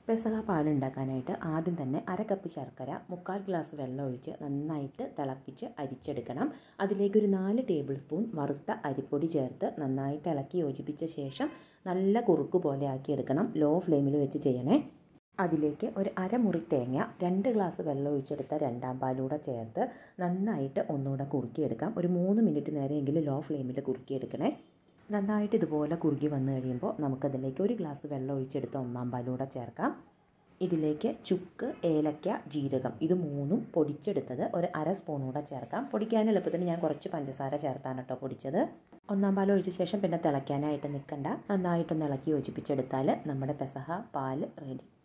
പെസഹ പാൽ ഉണ്ടാക്കാനായിട്ട് ആദ്യം തന്നെ അര കപ്പ് ശർക്കര മുക്കാൽ ഗ്ലാസ് വെള്ളം ഒഴിച്ച് നന്നായിട്ട് തിളപ്പിച്ച് അരിച്ചെടുക്കണം അതിലേക്ക് ഒരു നാല് ടേബിൾ സ്പൂൺ വറുത്ത അരിപ്പൊടി ചേർത്ത് നന്നായിട്ട് ഇളക്കി യോജിപ്പിച്ച ശേഷം നല്ല കുറുക്ക് പോലെ ആക്കിയെടുക്കണം ലോ ഫ്ലെയിമിൽ വെച്ച് ചെയ്യണേ അതിലേക്ക് ഒരു അരമുറി തേങ്ങ രണ്ട് ഗ്ലാസ് വെള്ളം ഒഴിച്ചെടുത്ത രണ്ടാം പാലൂടെ ചേർത്ത് നന്നായിട്ട് ഒന്നുകൂടെ കുറുക്കിയെടുക്കാം ഒരു മൂന്ന് മിനിറ്റ് നേരമെങ്കിലും ലോ ഫ്ലെയിമിൽ കുറുക്കിയെടുക്കണേ നന്നായിട്ട് ഇതുപോലെ കുറുകി വന്നു കഴിയുമ്പോൾ നമുക്കതിലേക്ക് ഒരു ഗ്ലാസ് വെള്ളം ഒഴിച്ചെടുത്ത ഒന്നാം പാലൂടെ ചേർക്കാം ഇതിലേക്ക് ചുക്ക് ഏലക്ക ജീരകം ഇത് മൂന്നും പൊടിച്ചെടുത്തത് ഒരു അര സ്പൂൺ കൂടെ ചേർക്കാം പൊടിക്കാൻ എളുപ്പത്തിന് ഞാൻ കുറച്ച് പഞ്ചസാര ചേർത്താണ് കേട്ടോ പൊടിച്ചത് ഒന്നാം പാൽ ഒഴിച്ച ശേഷം പിന്നെ തിളയ്ക്കാനായിട്ട് നിൽക്കണ്ട നന്നായിട്ടൊന്ന് ഇളക്കി യോജിപ്പിച്ചെടുത്താൽ നമ്മുടെ പെസഹ പാൽ റെഡി